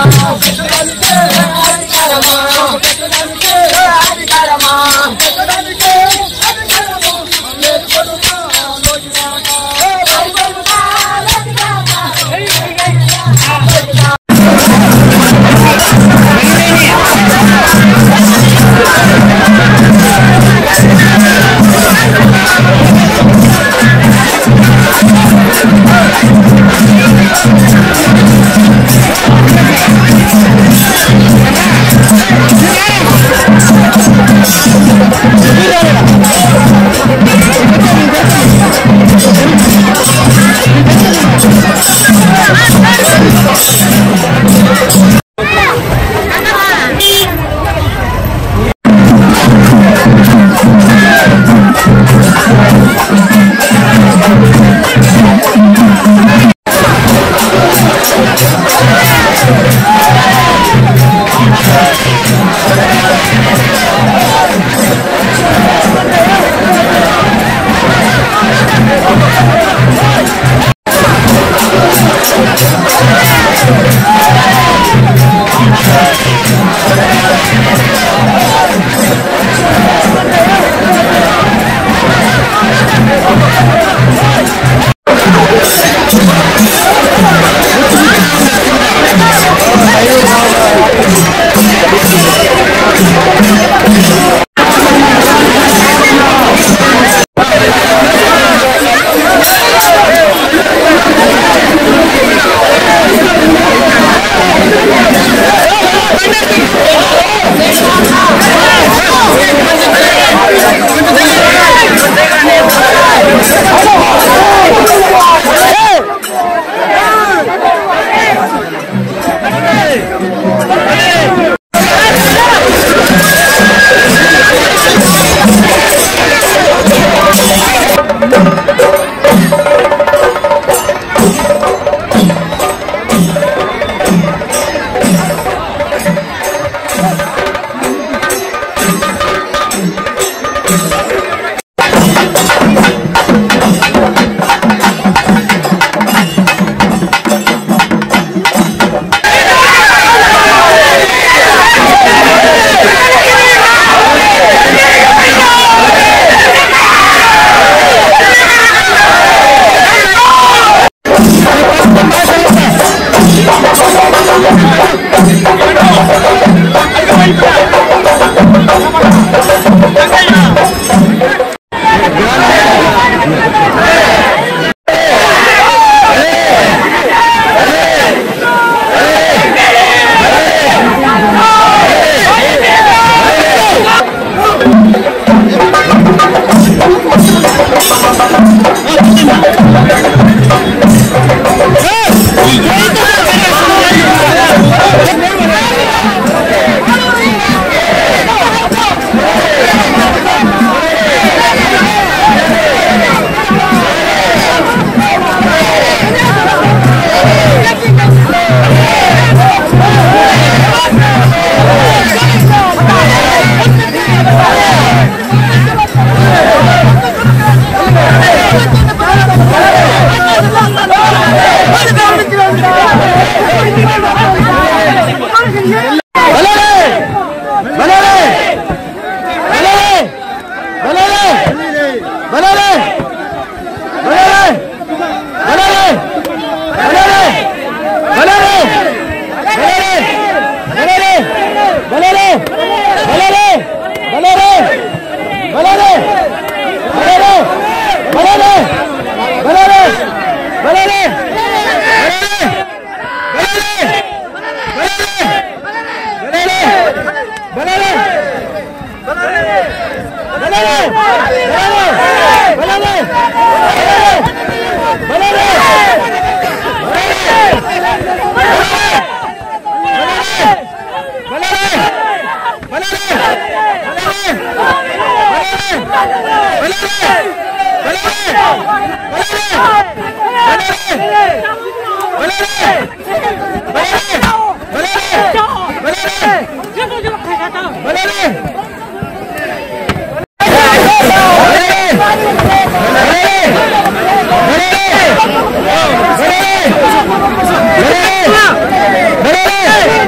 Hey!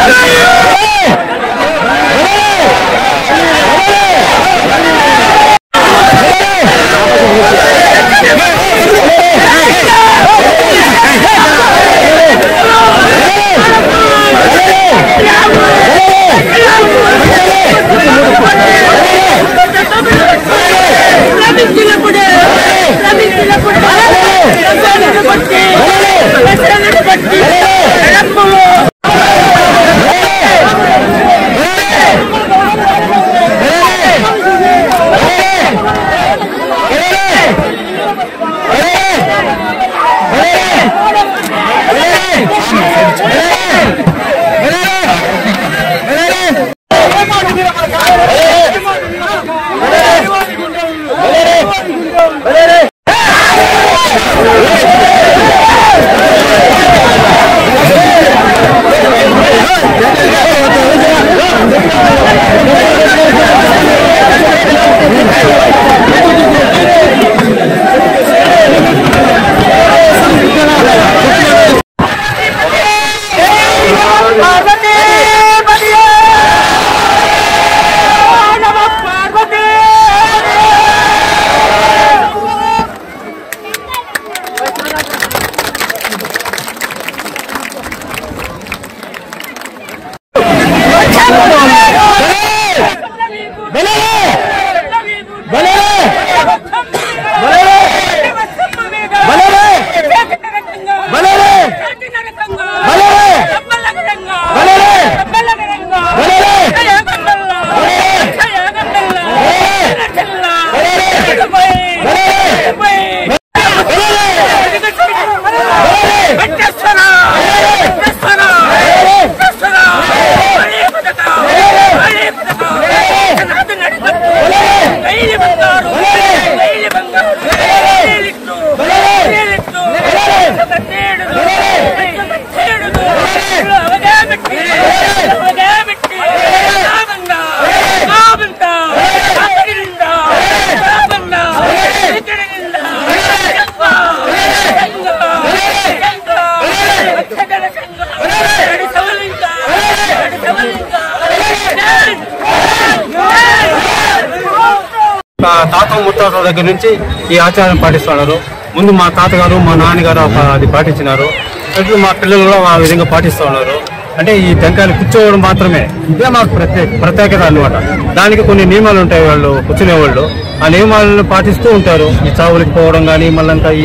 మా తాత ముత్తాతల దగ్గర నుంచి ఈ ఆచారం పాటిస్తున్నారు ముందు మా తాతగారు మా నాన్నగారు ఒక అది పాటించినారు ఇప్పుడు మా పిల్లలు కూడా ఆ విధంగా పాటిస్తూ ఉన్నారు అంటే ఈ టెంకాయలు కూర్చోవడం మాత్రమే ఇదే మాకు ప్రత్యేక ప్రత్యేకత అన్నమాట దానికి కొన్ని నియమాలు ఉంటాయి వాళ్ళు కూర్చునే వాళ్ళు ఆ నియమాలను పాటిస్తూ ఉంటారు ఈ చావులకి పోవడం కానీ మళ్ళంతా ఈ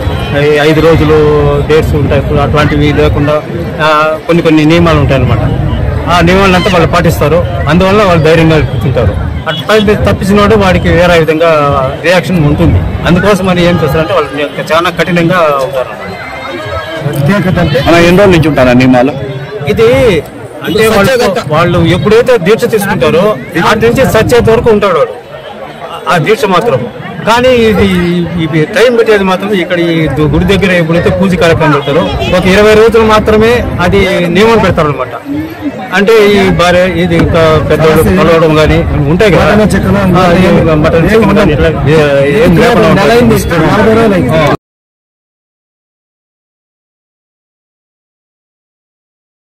ఈ ఐదు రోజులు డేట్స్ ఉంటాయి ఇప్పుడు అటువంటివి లేకుండా ఆ, కొన్ని కొన్ని నియమాలు ఉంటాయి అన్నమాట ఆ నియమాలంతా వాళ్ళు పాటిస్తారు అందువల్ల వాళ్ళు ధైర్యంగా కూర్చుంటారు అట్లా తప్పించిన వాడు వాడికి వేరే విధంగా రియాక్షన్ ఉంటుంది అందుకోసం మరి ఏం చేస్తారంటే వాళ్ళు చాలా కఠినంగా ఉంటారు మనం ఎన్ని రోజుల నుంచి ఉంటారా నియమాలు ఇది అంటే వాళ్ళు వాళ్ళు ఎప్పుడైతే దీక్ష తీసుకుంటారో అటు నుంచి సచ్చేంత వరకు ఉంటాడు వాడు ఆ దీక్ష మాత్రం కానీ ఇది ఇది టైం పెట్టేది మాత్రం ఇక్కడ ఈ దు- గుడి దగ్గర ఎప్పుడైతే పూజ కార్యక్రమం పెడతారో ఒక ఇరవై రోజులు మాత్రమే అది నియమం పెడతారు అనమాట అంటే ఈ భార్య ఇది ఇంకా పెద్దవాళ్ళు కలవడం కానీ ఉంటాయి కదా ఆ, ఈ మటన్ చికెన్ కానీ ఇట్లా ఏ- ఏం లేకుండా ఉంటాయి. ఆ.